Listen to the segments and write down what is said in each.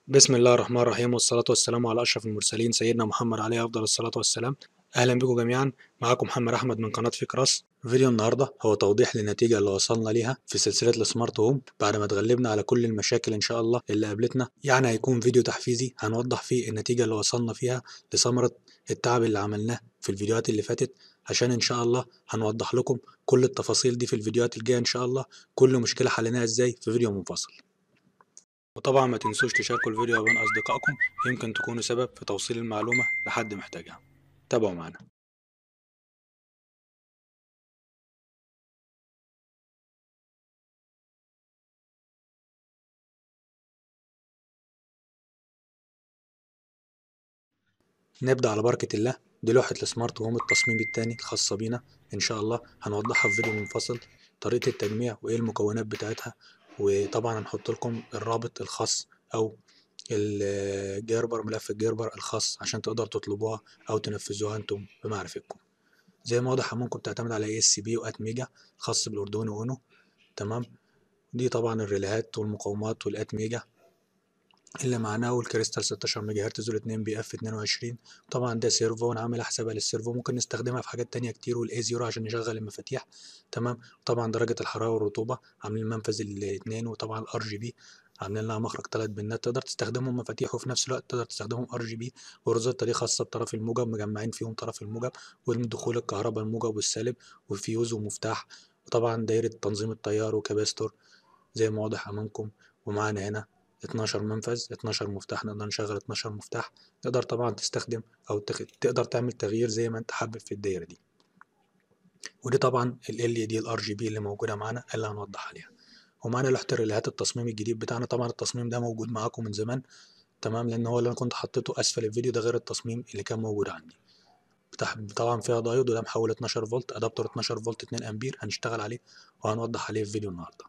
بسم الله الرحمن الرحيم والصلاة والسلام على أشرف المرسلين سيدنا محمد عليه أفضل الصلاة والسلام أهلا بكم جميعا معاكم محمد أحمد من قناة فكراس فيديو النهاردة هو توضيح للنتيجة اللي وصلنا ليها في سلسلة السمارت هوم بعد ما اتغلبنا على كل المشاكل إن شاء الله اللي قابلتنا يعني هيكون فيديو تحفيزي هنوضح فيه النتيجة اللي وصلنا فيها لثمرة التعب اللي عملناه في الفيديوهات اللي فاتت عشان إن شاء الله هنوضح لكم كل التفاصيل دي في الفيديوهات الجاية إن شاء الله كل مشكلة حليناها إزاي في فيديو منفصل وطبعا ما تنسوش تشاركوا الفيديو بين أصدقائكم يمكن تكونوا سبب في توصيل المعلومة لحد محتاجها تابعوا معنا نبدأ على بركة الله دي لوحة السمارت هوم التصميم التاني الخاصة بينا إن شاء الله هنوضحها في فيديو منفصل طريقة التجميع وإيه المكونات بتاعتها وطبعا هنحط لكم الرابط الخاص أو الجيربر ملف الجيربر الخاص عشان تقدروا تطلبوها أو تنفذوها أنتم بمعرفتكم زي ما واضح ممكن تعتمد على اي اس بي وات ميجا خاص بالاردوينو اونو تمام دي طبعا الريليهات والمقاومات والات ميجا اللي معناه والكريستال 16 ميجا هرتز وال2 بي اف 22 طبعا ده سيرفو وانا عامل حسابها للسيرفو ممكن نستخدمها في حاجات تانية كتير والاي زيرو عشان نشغل المفاتيح تمام طبعا درجة الحرارة والرطوبة عاملين منفذ الاثنين وطبعا الار جي بي عاملين لها مخرج ثلاث بنات تقدر تستخدمهم مفاتيح وفي نفس الوقت تقدر تستخدمهم ار جي بي والروزاتا دي خاصة بطرف الموجب مجمعين فيهم طرف الموجب ودخول الكهرباء الموجب والسالب وفيوز ومفتاح وطبعا دايرة تنظيم التيار وكباستور زي ما واضح أمامكم ومعانا هنا 12 منفذ 12 مفتاح نقدر نشغل 12 مفتاح تقدر طبعا تستخدم أو تخ... تقدر تعمل تغيير زي ما أنت حابب في الدايرة دي ودي طبعا ال ال دي الار جي بي اللي موجودة معانا اللي هنوضح عليها ومعانا لوحة الريليهات التصميم الجديد بتاعنا طبعا التصميم ده موجود معاكم من زمان تمام لأن هو اللي أنا كنت حطيته أسفل الفيديو ده غير التصميم اللي كان موجود عندي طبعا فيها دايود وده محول 12 فولت ادابتور 12 فولت 2 امبير هنشتغل عليه وهنوضح عليه في فيديو النهارده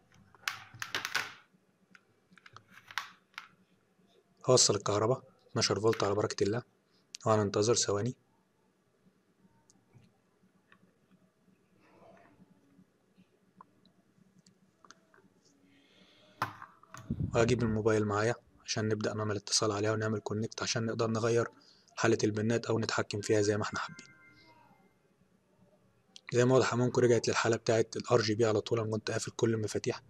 هوصل الكهرباء 12 فولت على بركة الله وهننتظر ثواني وهجيب الموبايل معايا عشان نبدأ نعمل اتصال عليها ونعمل كونكت عشان نقدر نغير حالة البنات أو نتحكم فيها زي ما احنا حابين زي ما واضح أمامكم رجعت للحالة بتاعة الار جي بي على طول أنا كنت قافل كل المفاتيح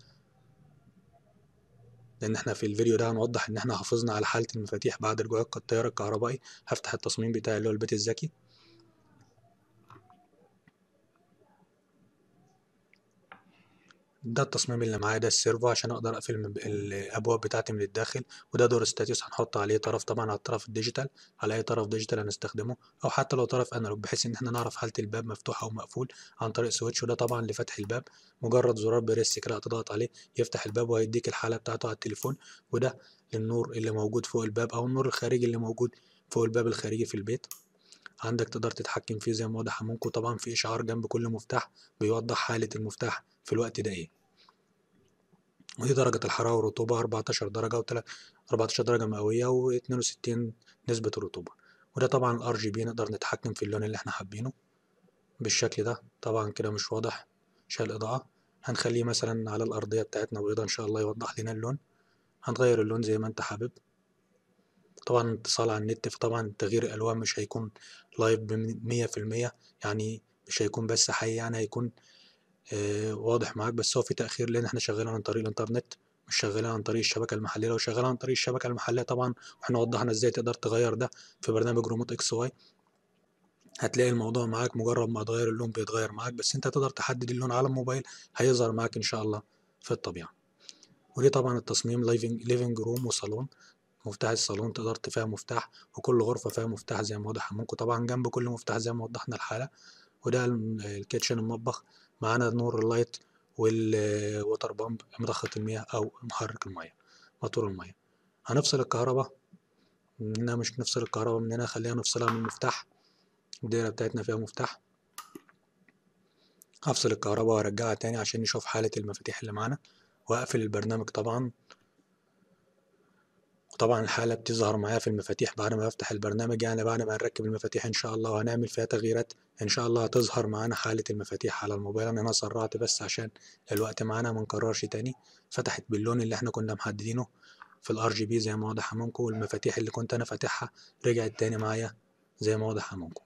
لأن احنا في الفيديو ده هنوضح إن احنا حافظنا على حالة المفاتيح بعد رجوع التيار الكهربائي هفتح التصميم بتاعي اللي هو البيت الذكي ده التصميم اللي معايا ده السيرفو عشان اقدر اقفل الابواب بتاعتي من الداخل وده دور ستاتيوس هنحط عليه طرف طبعا على الطرف الديجيتال على اي طرف ديجيتال هنستخدمه او حتى لو طرف انالوج بحيث ان احنا نعرف حاله الباب مفتوح او مقفول عن طريق سويتش وده طبعا لفتح الباب مجرد زرار بريس كده هتضغط عليه يفتح الباب وهيديك الحاله بتاعته على التليفون وده للنور اللي موجود فوق الباب او النور الخارجي اللي موجود فوق الباب الخارجي في البيت عندك تقدر تتحكم فيه زي ما واضح امامكم طبعا في اشعار جنب كل مفتاح بيوضح حاله المفتاح في الوقت ده ايه ودي درجة الحرارة والرطوبة 14 درجة و 14 درجة مئوية و 62 نسبة الرطوبة وده طبعا الار جي بي نقدر نتحكم في اللون اللي احنا حابينه بالشكل ده طبعا كده مش واضح شال إضاءة هنخليه مثلا على الأرضية بتاعتنا بيضة إن شاء الله يوضح لنا اللون هنغير اللون زي ما انت حابب طبعا اتصال على النت فطبعا تغيير الألوان مش هيكون لايف بمية في المية يعني مش هيكون بس حي يعني هيكون آه واضح معاك بس هو في تأخير لأن احنا شغالين عن طريق الإنترنت مش شغالين عن طريق الشبكة المحلية لو شغال عن طريق الشبكة المحلية طبعا واحنا وضحنا ازاي تقدر تغير ده في برنامج ريموت اكس واي هتلاقي الموضوع معاك مجرد ما تغير اللون بيتغير معاك بس انت تقدر تحدد اللون على الموبايل هيظهر معاك ان شاء الله في الطبيعة ودي طبعا التصميم ليفنج روم وصالون مفتاح الصالون تقدر فيها مفتاح وكل غرفة فيها مفتاح زي ما واضح ممكن طبعا جنب كل مفتاح زي ما وضحنا الحالة وده الكيتشن المطبخ معانا نور اللايت والوتر بامب مضخة المياه أو محرك المياه موتور المياه هنفصل الكهرباء من هنا مش نفصل الكهرباء من هنا خلينا نفصلها من المفتاح الدايرة بتاعتنا فيها مفتاح هفصل الكهرباء وارجعها تاني عشان نشوف حالة المفاتيح اللي معانا واقفل البرنامج طبعا وطبعا الحالة بتظهر معايا في المفاتيح بعد ما بفتح البرنامج يعني بعد ما نركب المفاتيح ان شاء الله وهنعمل فيها تغييرات ان شاء الله هتظهر معانا حالة المفاتيح على الموبايل انا هنا سرعت بس عشان الوقت معانا منكررش تاني فتحت باللون اللي احنا كنا محددينه في الار جي بي زي ما واضح امامكم والمفاتيح اللي كنت انا فاتحها رجعت تاني معايا زي ما واضح امامكم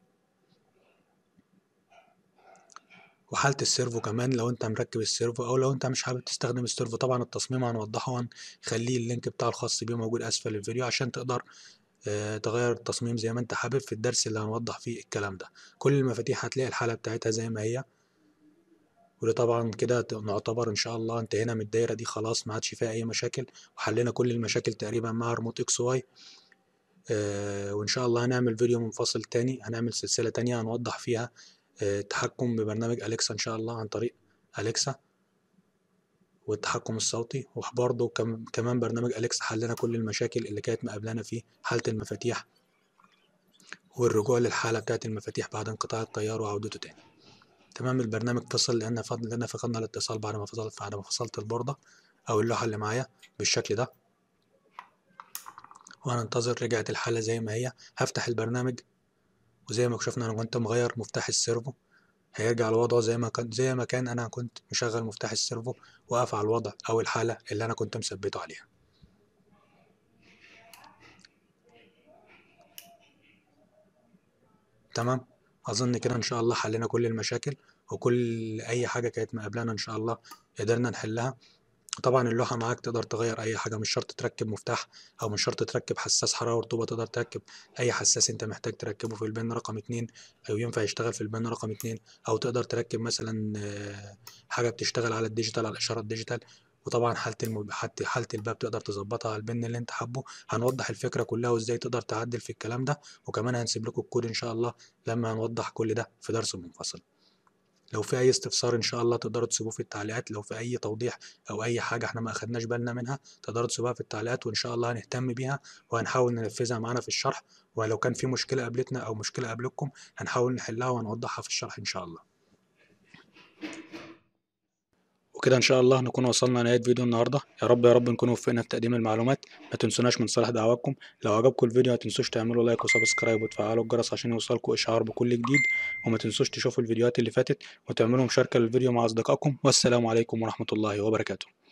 وحالة السيرفو كمان لو انت مركب السيرفو او لو انت مش حابب تستخدم السيرفو طبعا التصميم هنوضحه وهنخليه اللينك بتاع الخاص بيه موجود اسفل الفيديو عشان تقدر آه، تغير التصميم زي ما انت حابب في الدرس اللي هنوضح فيه الكلام ده كل المفاتيح هتلاقي الحالة بتاعتها زي ما هي وده طبعا كده نعتبر ان شاء الله انتهينا من الدايرة دي خلاص ما عادش فيها اي مشاكل وحلينا كل المشاكل تقريبا مع ريموت اكس واي آه، وان شاء الله هنعمل فيديو منفصل تاني هنعمل سلسلة تانية هنوضح فيها آه، التحكم ببرنامج أليكسا إن شاء الله عن طريق أليكسا والتحكم الصوتي وبرضه كمان برنامج أليكسا حلنا كل المشاكل اللي كانت مقابلانا في حالة المفاتيح والرجوع للحالة بتاعة المفاتيح بعد انقطاع التيار وعودته تاني تمام البرنامج فصل لأن فضل لأن فقدنا الاتصال بعد ما فصلت بعد ما فصلت البوردة أو اللوحة اللي معايا بالشكل ده وهننتظر رجعت الحالة زي ما هي هفتح البرنامج وزي ما شفنا انا كنت مغير مفتاح السيرفو هيرجع لوضعه زي ما كان زي ما كان انا كنت مشغل مفتاح السيرفو واقف على الوضع او الحالة اللي انا كنت مثبته عليها تمام اظن كده ان شاء الله حلينا كل المشاكل وكل اي حاجة كانت مقابلانا ان شاء الله قدرنا نحلها طبعا اللوحة معاك تقدر تغير أي حاجة مش شرط تركب مفتاح أو مش شرط تركب حساس حرارة ورطوبة تقدر تركب أي حساس أنت محتاج تركبه في البن رقم اتنين أو ينفع يشتغل في البن رقم اتنين أو تقدر تركب مثلا آه، حاجة بتشتغل على الديجيتال على الإشارة الديجيتال وطبعا حالة المب... حالة الباب تقدر تظبطها على البن اللي انت حابه هنوضح الفكرة كلها وازاي تقدر تعدل في الكلام ده وكمان هنسيب لكم الكود ان شاء الله لما هنوضح كل ده في درس منفصل لو في اي استفسار ان شاء الله تقدروا تسيبوه في التعليقات لو في اي توضيح او اي حاجه احنا ما اخدناش بالنا منها تقدروا تسيبوها في التعليقات وان شاء الله هنهتم بيها وهنحاول ننفذها معانا في الشرح ولو كان في مشكله قابلتنا او مشكله قابلتكم هنحاول نحلها وهنوضحها في الشرح ان شاء الله وكده ان شاء الله نكون وصلنا لنهايه فيديو النهارده يا رب يا رب نكون وفقنا في تقديم المعلومات ما تنسوناش من صالح دعواتكم لو عجبكم الفيديو ما تنسوش تعملوا لايك وسبسكرايب وتفعلوا الجرس عشان يوصلكم اشعار بكل جديد وما تنسوش تشوفوا الفيديوهات اللي فاتت وتعملوا مشاركه للفيديو مع اصدقائكم والسلام عليكم ورحمه الله وبركاته